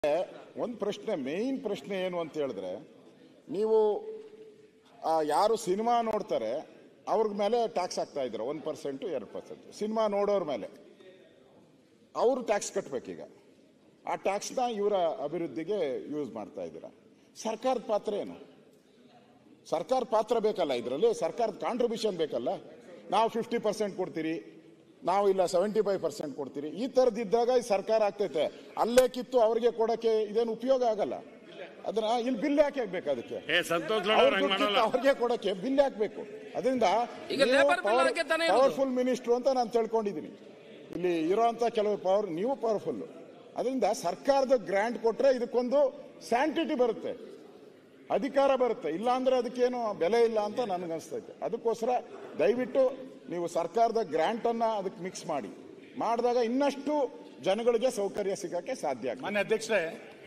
ಒಂದು ಪ್ರಶ್ನೆ ಮೇಯ್ನ್ ಪ್ರಶ್ನೆ ಏನು ಅಂತ ಹೇಳಿದ್ರೆ ನೀವು ಆ, ಯಾರು ಸಿನಿಮಾ ನೋಡ್ತಾರೆ ಅವ್ರ ಮೇಲೆ ಟ್ಯಾಕ್ಸ್ ಹಾಕ್ತಾ ಇದ್ರು ಒಂದು ಪರ್ಸೆಂಟು ಎರಡು ಪರ್ಸೆಂಟ್ ಸಿನಿಮಾ ನೋಡೋರ ಮೇಲೆ ಅವರು ಟ್ಯಾಕ್ಸ್ ಕಟ್ಟಬೇಕೀಗ ಆ ಟ್ಯಾಕ್ಸ್ನ ಇವರ ಅಭಿವೃದ್ಧಿಗೆ ಯೂಸ್ ಮಾಡ್ತಾ ಇದ್ದೀರಾ ಸರ್ಕಾರದ ಪಾತ್ರ ಏನು ಸರ್ಕಾರ ಪಾತ್ರ ಬೇಕಲ್ಲ ಇದರಲ್ಲಿ ಸರ್ಕಾರದ ಕಾಂಟ್ರಿಬ್ಯೂಷನ್ ಬೇಕಲ್ಲ ನಾವು ಫಿಫ್ಟಿ ಪರ್ಸೆಂಟ್ ಕೊಡ್ತೀರಿ ನಾವು ಇಲ್ಲ ಸೆವೆಂಟಿ ಫೈವ್ ಪರ್ಸೆಂಟ್ ಕೊಡ್ತೀರಿ ಈ ಥರದ್ದಿದ್ದಾಗ ಈ ಸರ್ಕಾರ ಆಗ್ತೈತೆ ಅಲ್ಲೇ ಕಿತ್ತು ಅವ್ರಿಗೆ ಕೊಡಕ್ಕೆ ಇದೇನು ಉಪಯೋಗ ಆಗಲ್ಲ ಅದನ್ನ ಇಲ್ಲಿ ಬಿಲ್ ಯಾಕೆ ಹಾಕ್ಬೇಕು ಅದಕ್ಕೆ ಏ ಸಂತೋಷ್ ಲಾಡ್ ಅವ್ರು ಹಂಗ್ ಮಾಡಲ್ಲ ಅವ್ರಿಗೆ ಕೊಡಕ್ಕೆ ಬಿಲ್ ಹಾಕ್ಬೇಕು ಅದರಿಂದ ಈಗ labor bill ಹಾಕಿ ತಾನೇ ಇರೋದು. ಪವರ್ಫುಲ್ ಮಿನಿಸ್ಟ್ರು ಅಂತ ನಾನು ತಿಳ್ಕೊಂಡಿದ್ದೀನಿ ಇಲ್ಲಿ ಇರೋಂಥ ಕೆಲವು ಪವರ್ ನೀವು ಪವರ್ಫುಲ್ ಅದರಿಂದ ಸರ್ಕಾರದ ಗ್ರಾಂಟ್ ಕೊಟ್ರೆ ಇದಕ್ಕೊಂದು ಸ್ಯಾಂಟಿಟಿ ಬರುತ್ತೆ ಅಧಿಕಾರ ಬರುತ್ತೆ ಇಲ್ಲ ಅಂದ್ರೆ ಅದಕ್ಕೇನು ಬೆಲೆ ಇಲ್ಲ ಅಂತ ನನಗನ್ಸ್ತೈತೆ ಅದಕ್ಕೋಸ್ಕರ ದಯವಿಟ್ಟು ನೀವು ಸರ್ಕಾರದ ಗ್ರಾಂಟ್ ಅನ್ನ ಅದಕ್ಕೆ ಮಿಕ್ಸ್ ಮಾಡಿ ಮಾಡಿದಾಗ ಇನ್ನಷ್ಟು ಜನಗಳಿಗೆ ಸೌಕರ್ಯ ಸಿಗಕ್ಕೆ ಸಾಧ್ಯ ಆಗ್ತದೆ ಮಾನ್ಯ ಅಧ್ಯಕ್ಷರೇ